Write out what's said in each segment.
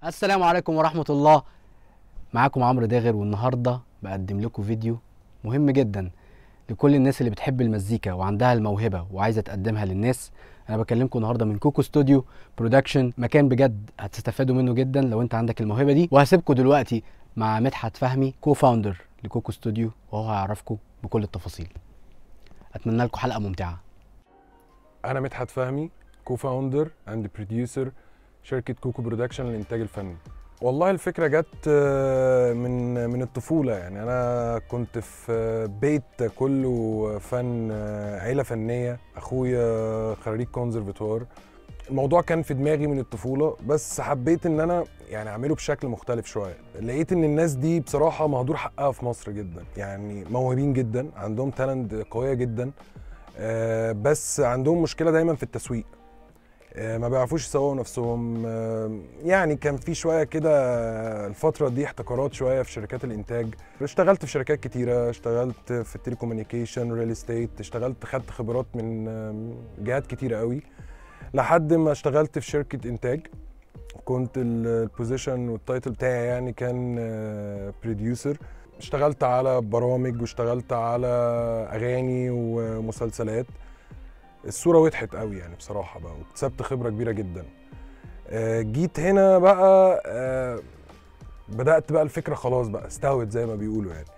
السلام عليكم ورحمة الله معاكم عمرو داغر والنهاردة بقدم لكم فيديو مهم جدا لكل الناس اللي بتحب المزيكا وعندها الموهبة وعايزة تقدمها للناس أنا بكلمكم النهاردة من كوكو ستوديو برودكشن مكان بجد هتستفادوا منه جدا لو أنت عندك الموهبة دي وهسيبكم دلوقتي مع مدحت فهمي كو فاوندر لكوكو ستوديو وهو هيعرفكم بكل التفاصيل أتمنى لكم حلقة ممتعة انا مدحت فهمي كو فاوندر اند بروديوسر شركه كوكو برودكشن للانتاج الفني والله الفكره جت آه، من من الطفوله يعني انا كنت في آه، بيت كله فن آه، عيله فنيه اخويا خريج كونزرفتوار الموضوع كان في دماغي من الطفوله بس حبيت ان انا يعني اعمله بشكل مختلف شويه لقيت ان الناس دي بصراحه مهدور حقها في مصر جدا يعني موهوبين جدا عندهم تالنت قويه جدا آه، بس عندهم مشكله دايما في التسويق آه، ما بيعرفوش يسوقوا نفسهم آه، يعني كان في شويه كده آه، الفتره دي احتكارات شويه في شركات الانتاج اشتغلت في شركات كتيره اشتغلت في التليكومونيكيشن ريل استيت اشتغلت خدت خبرات من آه، جهات كتيره قوي لحد ما اشتغلت في شركه انتاج كنت ال- البوزيشن والتايتل بتاعي يعني كان بروديوسر اشتغلت على برامج واشتغلت على اغاني ومسلسلات الصوره وضحت قوي يعني بصراحه بقى واكتسبت خبره كبيره جدا آه، جيت هنا بقى آه، بدات بقى الفكره خلاص بقى استوت زي ما بيقولوا يعني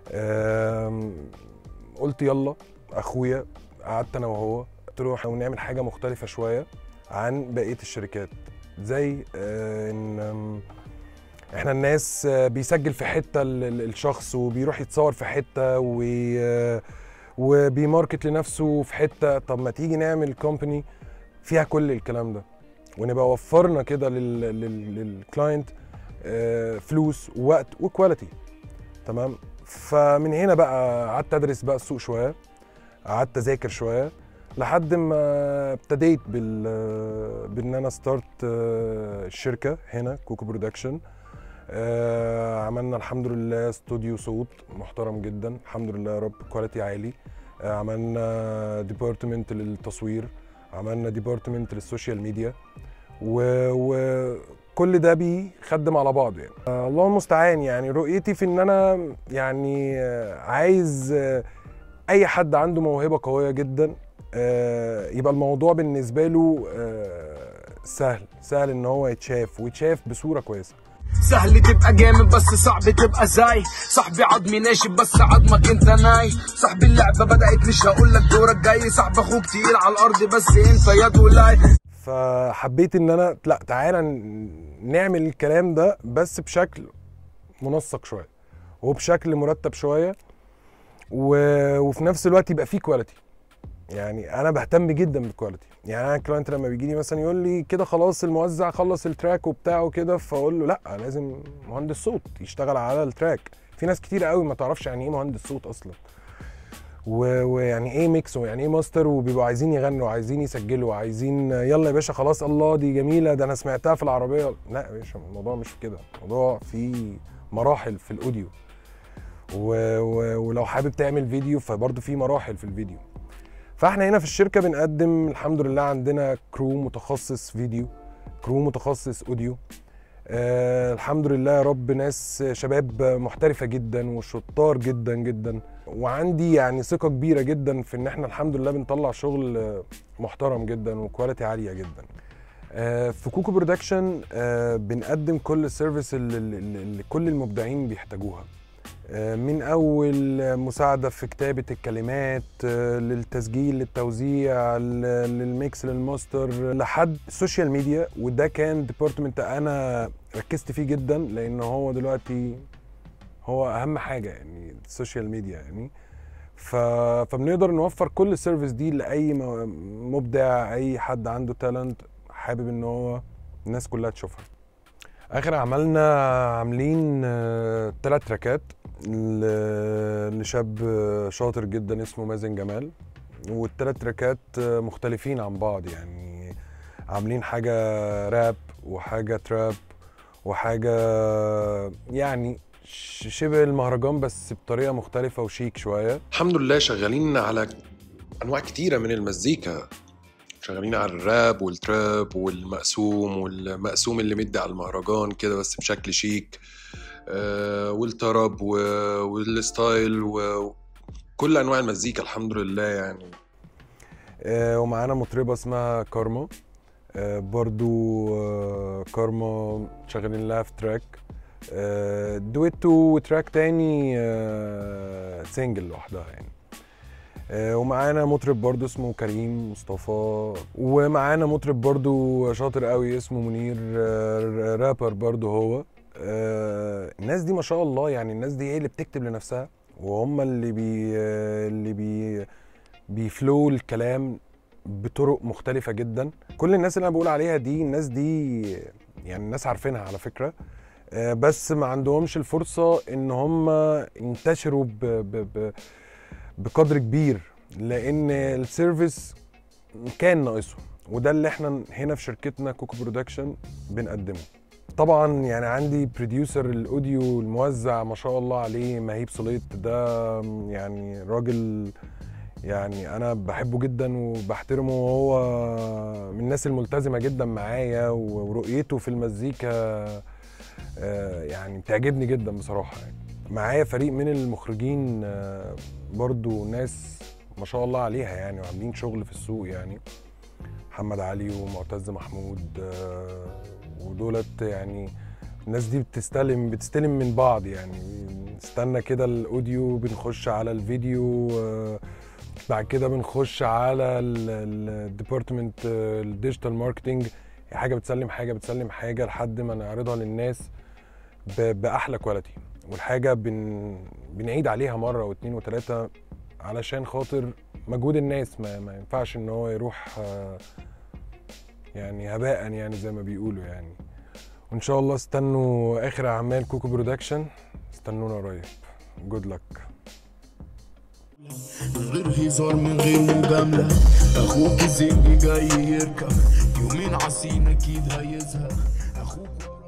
آم، قلت يلا اخويا قعدت انا وهو قلت له احنا نعمل حاجه مختلفه شويه عن بقيه الشركات زي آه، ان آم، احنا الناس آه، بيسجل في حته ال- ال- الشخص وبيروح يتصور في حته وي- آه، وبيماركت لنفسه في حته طب ما تيجي نعمل كومباني فيها كل الكلام ده ونبقى وفرنا كده لل- لل- للكلاينت آه، فلوس ووقت وكواليتي تمام فمن هنا بقى قعدت ادرس بقى السوق شويه قعدت اذاكر شويه لحد ما ابتديت بال بان انا ستارت الشركه هنا كوكو برودكشن آه عملنا الحمد لله استوديو صوت محترم جدا الحمد لله يا رب كواليتي عالي آه عملنا ديبارتمنت للتصوير عملنا ديبارتمنت للسوشيال ميديا و- وكل ده بيخدم على بعضه يعني آه الله المستعان يعني رؤيتي في ان انا يعني آه عايز آه اي حد عنده موهبه قويه جدا آه يبقى الموضوع بالنسبه له آه سهل سهل ان هو يتشاف ويتشاف بصوره كويسه سهل تبقى جامد بس صعب تبقى زي صاحبي عضمي ناشف بس عضمك انت ناي صاحبي اللعبه بدات مش هقول لك دورك جاي صاحب اخوك تقيل على الارض بس انت يد ولاي فحبيت ان انا لا تعالى ن- نعمل الكلام ده بس بشكل منسق شويه وبشكل مرتب شويه و... وفي نفس الوقت يبقى فيه كواليتي يعني انا بهتم جدا بالكواليتي يعني انا الكلاينت لما بيجي لي مثلا يقول لي كده خلاص الموزع خلص التراك وبتاعه كده فاقول له لا لازم مهندس صوت يشتغل على التراك في ناس كتير قوي ما تعرفش يعني ايه مهندس صوت اصلا و- ويعني ايه ميكس ويعني ايه ماستر وبيبقوا عايزين يغنوا وعايزين يسجلوا وعايزين يلا يا باشا خلاص الله دي جميله ده انا سمعتها في العربيه لا يا باشا الموضوع مش كده الموضوع فيه مراحل في الاوديو و... و... ولو حابب تعمل فيديو فبرضه في مراحل في الفيديو فاحنا هنا في الشركه بنقدم الحمد لله عندنا كرو متخصص فيديو كرو متخصص اوديو آه الحمد لله يا رب ناس شباب محترفه جدا وشطار جدا جدا وعندي يعني ثقه كبيره جدا في ان احنا الحمد لله بنطلع شغل آه، محترم جدا وكواليتي عاليه جدا آه، في كوكو برودكشن آه، بنقدم كل السيرفيس اللي, اللي اللي كل المبدعين بيحتاجوها آه، من اول مساعده في كتابه الكلمات آه، للتسجيل للتوزيع ل- للميكس للماستر لحد السوشيال ميديا وده كان ديبارتمنت انا ركزت فيه جدا لان هو دلوقتي هو اهم حاجه يعني السوشيال ميديا يعني ف... فبنقدر نوفر كل السيرفيس دي لاي م- مبدع اي حد عنده تالنت حابب ان هو الناس كلها تشوفها اخر عملنا عاملين ثلاث تراكات ل- لشاب آه، شاطر جدا اسمه مازن جمال والثلاث تراكات آه، مختلفين عن بعض يعني عاملين حاجه راب وحاجه تراب وحاجه يعني ش- شبه المهرجان بس بطريقه مختلفه وشيك شويه الحمد لله شغالين على انواع كتيره من المزيكا شغالين على الراب والتراب والمقسوم والمقسوم اللي مدي على المهرجان كده بس بشكل شيك آه، والطرب و- والستايل وكل انواع المزيكا الحمد لله يعني آه، ومعانا مطربة اسمها كارما آه، برضو آه، كارما شغالين لها في تراك آه، دويتو وتراك تاني آه، سنجل لوحدها يعني آه، ومعانا مطرب برضو اسمه كريم مصطفى ومعانا مطرب برضو شاطر قوي اسمه منير آه، رابر برضو هو آه، الناس دي ما شاء الله يعني الناس دي هي اللي بتكتب لنفسها وهم اللي بي آه، اللي بي بيفلو الكلام بطرق مختلفة جدا كل الناس اللي انا بقول عليها دي الناس دي يعني الناس عارفينها على فكرة آه، بس ما عندهمش الفرصة ان هم ينتشروا ب ب ب بقدر كبير لان السيرفيس كان ناقصهم وده اللي احنا هنا في شركتنا كوكو برودكشن بنقدمه طبعا يعني عندي بروديوسر الاوديو الموزع ما شاء الله عليه مهيب صليط ده يعني راجل يعني انا بحبه جدا وبحترمه وهو من الناس الملتزمه جدا معايا ورؤيته في المزيكا آه، يعني بتعجبني جدا بصراحه يعني معايا فريق من المخرجين آه، برضو ناس ما شاء الله عليها يعني وعاملين شغل في السوق يعني محمد علي ومعتز محمود آه، ودولت يعني الناس دي بتستلم بتستلم من بعض يعني نستنى كده الاوديو بنخش على الفيديو آه، بعد كده بنخش على الديبارتمنت الديجيتال ماركتنج حاجه بتسلم حاجه بتسلم حاجه لحد ما نعرضها للناس ب- باحلى كواليتي والحاجه بن بنعيد عليها مره واثنين وثلاثه علشان خاطر مجهود الناس ما, ما ينفعش ان هو يروح آه، يعني هباء يعني زي ما بيقولوا يعني وان شاء الله استنوا اخر اعمال كوكو برودكشن استنونا قريب جود لك من غير هزار من غير مجاملة أخوك الزنجي جاي يركب يومين عسين أكيد هيزهق أخوك